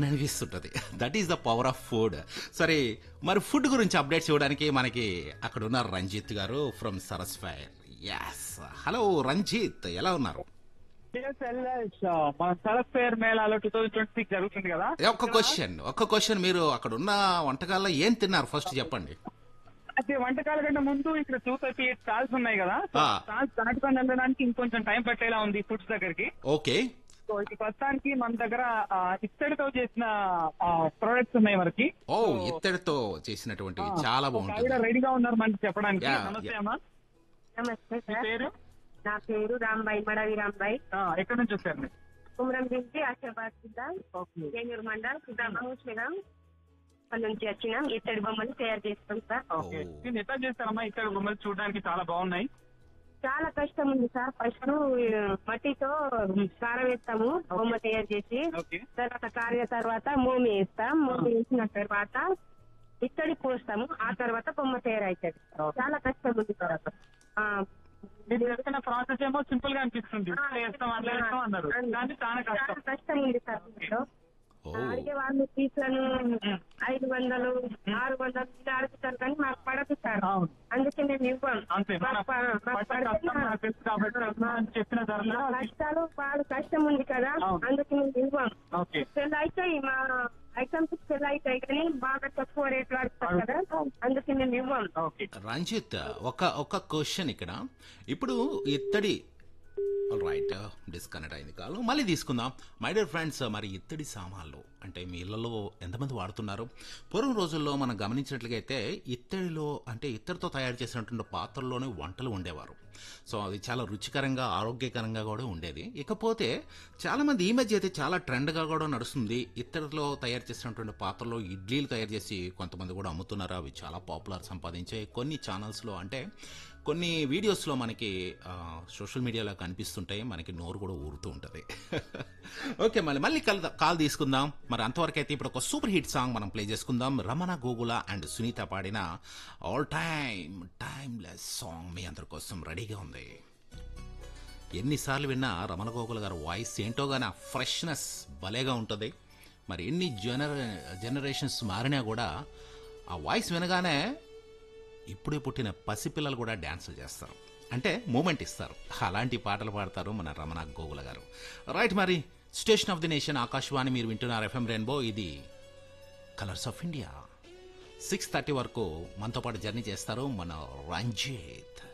అని అనిపిస్తుంటది that is the power of food సరే మరి ఫుడ్ గురించి అప్డేట్స్ ఇవ్వడానికి మనకి అక్కడ ఉన్నారు రంజిత్ గారు ఫ్రమ్ సరస్ ఫైర్ ఎస్ హలో రంజిత్ ఎలా ఉన్నారు మన సరస్ ఫేర్ మేళాలో టూ థౌసండ్ ట్వంటీ సిక్స్ జరుగుతుంది కదా ఏ, ఒక్క క్వశ్చన్ ఒక్క క్వశ్చన్ మీరు అక్కడ ఉన్న వంటకాల్లో ఏం తిన్నారు ఫస్ట్ చెప్పండి అయితే వంటకాల కంటే ముందు ఇక్కడ టూ థర్టీ ఎయిట్ స్టాల్స్ ఉన్నాయి కదా ఆ. స్టాల్స్ దాటుకొని వెళ్ళడానికి ఇంకొంచెం టైం పట్టేలా ఉంది ఫుడ్స్ దగ్గరికి ఓకే సో ఇప్పుడు ప్రస్తుతానికి మన దగ్గర ఆ, ఇత్తడితో చేసిన ప్రొడక్ట్స్ ఉన్నాయి మనకి ఓ ఇత్తడితో చేసినటువంటివి చాలా ఒక ఆవిడ బాగుంటుంది రెడీగా ఉన్నారు మనకి చెప్పడానికి Yeah, నమస్తే yeah. అమ్మా నమస్తే మీ సార్ పేరు నా పేరు రాంబాయి మడవి రాంబాయి ఆ, ఎక్కడి నుంచి వచ్చారు మీరు? కుమరం నుంచి ఆశాబాద్ జిల్లా ఓకే జంగూరు మండల్ సుధామహుశ్రీరామ్ వాళ్ళ నుంచి వచ్చినాం ఇత్తడి బొమ్మలు తయారు చేస్తాం సార్ ఓకే ఓ. నేను ఎట్లా చేస్తారమ్మా ఇక్కడ బొమ్మలు చూడడానికి చాలా బాగున్నాయి చాలా కష్టం ఉంది సార్ ఫస్ట్ మట్టితో సారం వేస్తాము బొమ్మ తయారు చేసి ఓకే తర్వాత కారిన తర్వాత మోమి వేస్తాం మోమి వేసిన తర్వాత ఇత్తడి పోస్తాము ఆ తర్వాత బొమ్మ తయారైతుంది చాలా కష్టం ఉంది సార్ ఆ, మీరు చెప్తున్న ప్రాసెస్ ఏమో సింపుల్ గా అనిపిస్తుంది ఇట్లా చేస్తాం అట్లా చేస్తాం అన్నారు కానీ చాలా కష్టం చాలా కష్టం ఉంది సార్ ఇందులో. ఓ అడిగే వాళ్ళు ఫీజులను ఐదు వందలు ఆరు వందలు ఇలా అడుగుతారు కానీ మాకు పడదు సార్ అవును. అందుకే మేము ఇవ్వం అంతే మన మాకు ప- మాకు పట్ట పడితే కష్టం నాకు తెలుసు కాబట్టి మనం చెప్పిన ధరలో మా కష్టాలు బాగా కష్టం ఉంది కదా అవును. అందుకే మేము ఇవ్వం ఓకే సెల్ అవుతాయి మా ఐటమ్స్ సెల్ అవుతాయి కానీ బాగా తక్కువ రేట్లు అడుగుతారు కదా అందుకే మేము ఇవ్వం ఓకే రంజిత్ ఒక ఒక క్వశ్చన్ ఇక్కడ ఇప్పుడు ఇత్తడి రైట్ డిస్కనెక్ట్ అయింది కాదు మళ్ళీ తీసుకుందాం మై డియర్ ఫ్రెండ్స్ మరి ఇత్తడి సామాన్లు అంటే మీ ఇళ్లలో ఎంతమంది వాడుతున్నారు పూర్వం రోజుల్లో మనం గమనించినట్లయితే ఇత్తడిలో అంటే ఇత్తడితో తయారు చేసినటువంటి పాత్రల్లోనే వంటలు ఉండేవారు సో అది చాలా రుచికరంగా ఆరోగ్యకరంగా కూడా ఉండేది ఇకపోతే చాలామంది ఈ మధ్య అయితే చాలా ట్రెండ్గా కూడా నడుస్తుంది ఇత్తడిలో తయారు చేసినటువంటి పాత్రలో ఇడ్లీలు తయారు చేసి కొంతమంది కూడా అమ్ముతున్నారు అవి చాలా పాపులర్ సంపాదించే కొన్ని ఛానల్స్లో అంటే కొన్ని వీడియోస్లో మనకి ఆ, సోషల్ మీడియాలో కనిపిస్తుంటాయి మనకి నోరు కూడా ఊరుతూ ఉంటుంది ఓకే మళ్ళీ మళ్ళీ కల్ కాల్ తీసుకుందాం మరి అంతవరకు అయితే ఇప్పుడు ఒక సూపర్ హిట్ సాంగ్ మనం ప్లే చేసుకుందాం రమణ గోగుల అండ్ సునీత పాడిన ఆల్ టైమ్ టైమ్లెస్ సాంగ్ మీ అందరి కోసం రెడీగా ఉంది ఎన్నిసార్లు విన్నా రమణ గోగుల గారి వాయిస్ ఏంటో గానీ ఆ ఫ్రెష్నెస్ భలేగా ఉంటుంది మరి ఎన్ని జనర జనరేషన్స్ మారినా కూడా ఆ వాయిస్ వినగానే ఇప్పుడే పుట్టిన పసిపిల్లలు కూడా డ్యాన్సులు చేస్తారు అంటే మూమెంట్ ఇస్తారు అలాంటి పాటలు పాడతారు మన రమణ గోగుల గారు రైట్ మరి station of the nation Akashvani మీరు వింటున్నారు ఎఫ్ఎం రెయిన్బో ఇది colours of India six thirty వరకు మనతో పాటు జర్నీ చేస్తారు మన రంజిత్